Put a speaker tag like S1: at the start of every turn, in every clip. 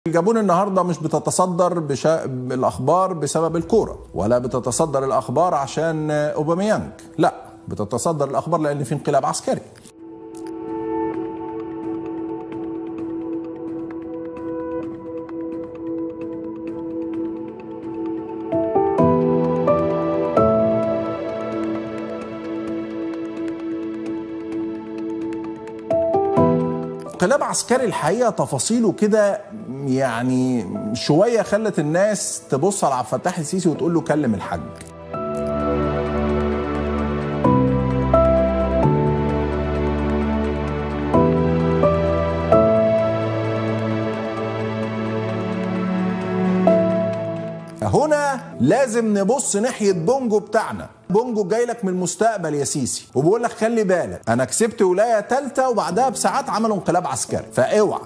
S1: الجابون النهارده مش بتتصدر بشا... الاخبار بسبب الكوره ولا بتتصدر الاخبار عشان اوباميانج لا بتتصدر الاخبار لان في انقلاب عسكري انقلاب عسكري الحقيقه تفاصيله كده يعني شويه خلت الناس تبص على عبد الفتاح السيسي وتقول له كلم الحاج هنا لازم نبص ناحيه بونجو بتاعنا بونجو جاي لك من المستقبل يا سيسي وبيقول لك خلي بالك انا كسبت ولايه ثالثه وبعدها بساعات عملوا انقلاب عسكري فاوعى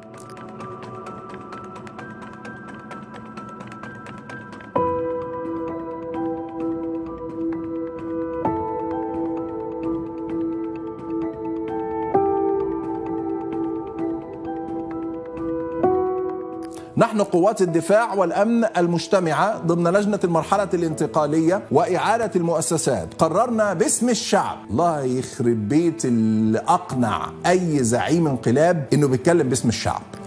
S1: نحن قوات الدفاع والامن المجتمعه ضمن لجنه المرحله الانتقاليه واعاده المؤسسات قررنا باسم الشعب الله يخرب بيت اللي اقنع اي زعيم انقلاب انه بيتكلم باسم الشعب